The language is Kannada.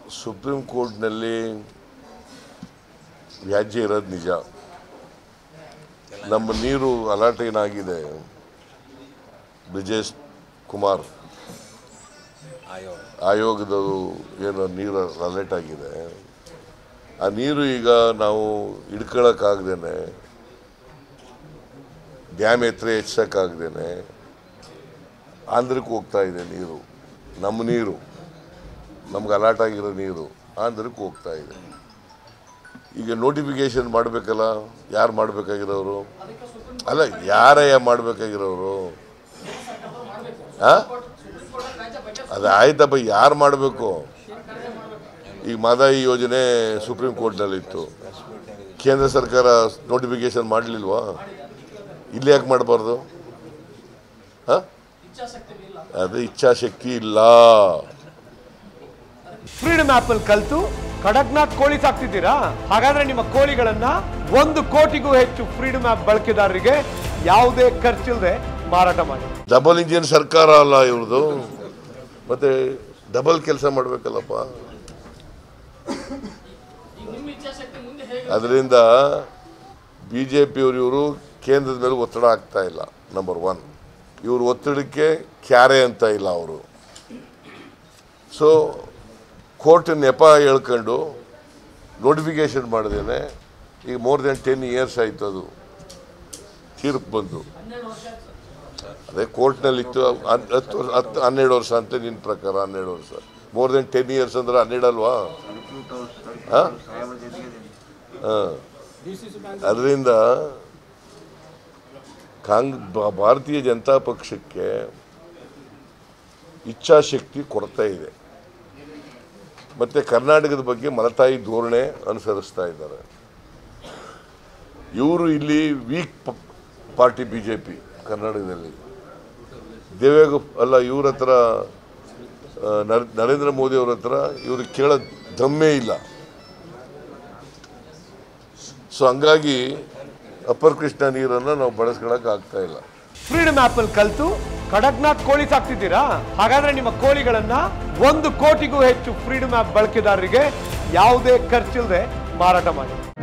ಸುಪ್ರೀಂ ಕೋರ್ಟ್ನಲ್ಲಿ ವ್ಯಾಜ್ಯ ಇರೋದು ನಿಜ ನಮ್ಮ ನೀರು ಅಲಾಟ್ ಏನಾಗಿದೆ ಬ್ರಿಜೇಶ್ ಕುಮಾರ್ ಆಯೋಗ ಆಯೋಗದವರು ಏನು ನೀರು ಅಲರ್ಟ್ ಆಗಿದೆ ಆ ನೀರು ಈಗ ನಾವು ಹಿಡ್ಕೊಳಕ್ಕಾಗ್ದೇನೆ ಡ್ಯಾಮ್ ಎತ್ತರ ಹೆಚ್ಚಕ್ಕಾಗ್ದೇನೆ ಆಂಧ್ರಕ್ಕೆ ಹೋಗ್ತಾ ಇದೆ ನೀರು ನಮ್ಮ ನೀರು ನಮ್ಗೆ ಅಲಾಟ್ ಆಗಿರೋ ನೀರು ಆಂಧ್ರಕ್ಕೆ ಹೋಗ್ತಾ ಇದೆ ಈಗ ನೋಟಿಫಿಕೇಶನ್ ಮಾಡಬೇಕಲ್ಲ ಯಾರು ಮಾಡಬೇಕಾಗಿರೋರು ಅಲ್ಲ ಯಾರಯ್ಯ ಮಾಡಬೇಕಾಗಿರೋರು ಹಾಂ ಅದು ಆಯ್ತಪ್ಪ ಯಾರು ಮಾಡಬೇಕು ಈಗ ಮಾದಾಯಿ ಯೋಜನೆ ಸುಪ್ರೀಂ ಕೋರ್ಟ್ನಲ್ಲಿತ್ತು ಕೇಂದ್ರ ಸರ್ಕಾರ ನೋಟಿಫಿಕೇಶನ್ ಮಾಡಲಿಲ್ವಾ ಇಲ್ಲಿ ಯಾಕೆ ಮಾಡಬಾರ್ದು ಹಾಂ ಅದು ಇಚ್ಛಾಶಕ್ತಿ ಇಲ್ಲ ಫ್ರೀಡಮ್ ಆಪ್ ಅಲ್ಲಿ ಕಲ್ತು ಕಡಕ್ನಾಥ್ ಕೋಳಿ ಸಾಕ್ತಿದ್ದೀರಾ ಹಾಗಾದ್ರೆ ನಿಮ್ಮ ಕೋಳಿಗಳನ್ನ ಒಂದು ಕೋಟಿಗೂ ಹೆಚ್ಚು ಫ್ರೀಡಮ್ ಆಪ್ ಬಳಕೆದಾರರಿಗೆ ಯಾವುದೇ ಖರ್ಚಿಲ್ಲದೆ ಮಾರಾಟ ಮಾಡಿ ಡಬಲ್ ಇಂಜಿನ್ ಸರ್ಕಾರ ಅಲ್ಲ ಇವ್ರದ್ದು ಮತ್ತೆ ಡಬಲ್ ಕೆಲಸ ಮಾಡಬೇಕಲ್ಲಪ್ಪ ಅದರಿಂದ ಬಿ ಜೆ ಪಿಯವರು ಇವರು ಕೇಂದ್ರದ ಮೇಲೆ ಒತ್ತಡ ಆಗ್ತಾ ಇಲ್ಲ ನಂಬರ್ ಒನ್ ಇವ್ರ ಒತ್ತಡಕ್ಕೆ ಕ್ಯಾರೆ ಅಂತ ಇಲ್ಲ ಅವರು ಸೊ ಕೋರ್ಟ್ ನೆಪ ಹೇಳ್ಕೊಂಡು ನೋಟಿಫಿಕೇಶನ್ ಮಾಡ್ದೇನೆ ಈಗ ಮೋರ್ ದೆನ್ ಟೆನ್ ಇಯರ್ಸ್ ಆಯ್ತು ಅದು ತೀರ್ಪು ಬಂದು ಅದೇ ಕೋರ್ಟ್ನಲ್ಲಿತ್ತು ಹನ್- ಹತ್ತು ವರ್ಷ ಹತ್ತು ಹನ್ನೆರಡು ವರ್ಷ ಅಂತ ನಿನ್ನ ಪ್ರಕಾರ ಹನ್ನೆರಡು ವರ್ಷ ಮೋರ್ ದೆನ್ ಟೆನ್ ಇಯರ್ಸ್ ಅಂದ್ರೆ ಹನ್ನೆರಡು ಅಲ್ವಾ ಹಾಂ ಹಾಂ ಅದರಿಂದ ಕಾಂಗ್ ಬ- ಭಾರತೀಯ ಜನತಾ ಪಕ್ಷಕ್ಕೆ ಇಚ್ಛಾಶಕ್ತಿ ಕೊರತೆ ಇದೆ ಮತ್ತು ಕರ್ನಾಟಕದ ಬಗ್ಗೆ ಮಲತಾಯಿ ಧೋರಣೆ ಅನುಸರಿಸ್ತಾ ಇದ್ದಾರೆ ಇವರು ಇಲ್ಲಿ weak party B J P ಕರ್ನಾಟಕದಲ್ಲಿ ದೇವೇಗೌ ಅಲ್ಲ ಇವ್ರ ಹತ್ರ ಆ, ನರ್- ನರೇಂದ್ರ ಮೋದಿ ಅವ್ರ ಹತ್ರ ಇವರು ಕೇಳೋ ದಮ್ಮೇ ಇಲ್ಲ ಸೊ ಹಂಗಾಗಿ ಅಪ್ಪರ್ ಕೃಷ್ಣ ನೀರನ್ನು ನಾವು ಬಳಸ್ಕೊಳಕ್ಕೆ ಆಗ್ತಾ ಇಲ್ಲ ಫ್ರೀಡಮ್ ಆಪ್ ಅಲ್ಲಿ ಕಲ್ತು ಕಡಕ್ನಾಥ್ ಕೋಳಿ ಸಾಕ್ತಿದ್ದೀರಾ ಹಾಗಾದ್ರೆ ನಿಮ್ಮ ಕೋಳಿಗಳನ್ನ ಒಂದು ಕೋಟಿಗೂ ಹೆಚ್ಚು ಫ್ರೀಡಮ್ ಆಪ್ ಬಳಕೆದಾರರಿಗೆ ಯಾವುದೇ ಖರ್ಚಿಲ್ಲದೆ ಮಾರಾಟ ಮಾಡಿ